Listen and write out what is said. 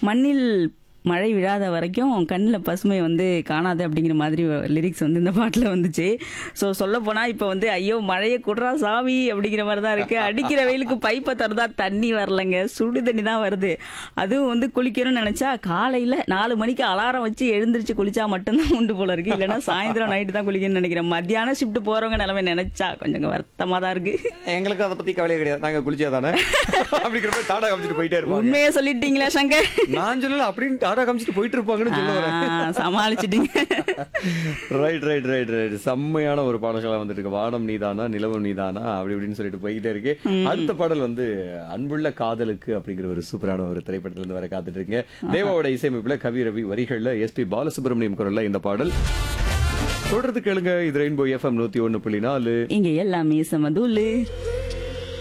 மண்ணில் மழை விழாத வரைக்கும் கண்ணில் பசுமை வந்து காணாது அப்படிங்கிற மாதிரி லிரிக்ஸ் வந்து இந்த பாட்டில் வந்துச்சு ஸோ சொல்ல போனால் இப்போ வந்து ஐயோ மழையை குடுறா சாமி அப்படிங்கிற மாதிரி தான் இருக்குது அடிக்கிற வெயிலுக்கு பைப்பை திறந்தா தண்ணி வரலங்க சுடு தண்ணி தான் வருது அதுவும் வந்து குளிக்கணும்னு நினச்சா காலையில் நாலு மணிக்கு அலாரம் வச்சு எழுந்திரிச்சு குளிச்சா மட்டும்தான் உண்டு போல இருக்கு இல்லைன்னா சாயந்தரம் நைட்டு தான் குளிக்கணும்னு நினைக்கிறேன் மத்தியானம் ஷிஃப்ட் போகிறவங்க நிலைமை நினச்சா கொஞ்சம் வருத்தமாக தான் இருக்குது எங்களுக்கு அதை பத்தி கவலையே கிடையாது நாங்க குளிச்சா தானே அப்படிங்கிற மாதிரி டாடா காமிச்சிட்டு போயிட்டே இருப்பாங்க உண்மையை சொல்லிட்டீங்களா சங்கர் நான் சொல்லல அப்படின்னு டாடா காமிச்சிட்டு போயிட்டு இருப்பாங்கன்னு சொல்ல வரேன் ஆ, சமாளிச்சிட்டீங்க ரைட் ரைட் ரைட் ரைட் செம்மையான ஒரு பாடல்களா வந்துட்டு இருக்கு வானம் நீதானா நிலவும் நீதானா அப்படி இப்படின்னு சொல்லிட்டு போய்கிட்டே இருக்கு அடுத்த பாடல் வந்து அன்புள்ள காதலுக்கு அப்படிங்கிற ஒரு சூப்பரான ஒரு திரைப்படத்துல இருந்து வர காத்துட்டு இருக்கீங்க தேவாவோட இசையமைப்புல கவி ரவி வரிகள்ல எஸ்பி பாலசுப்ரமணியம் குரல்ல இந்த பாடல் தொடர்ந்து கேளுங்க இது ரெயின்போ எஃப்எம் நூத்தி ஒண்ணு புள்ளி நாலு இங்க எல்லாமே சமதூலு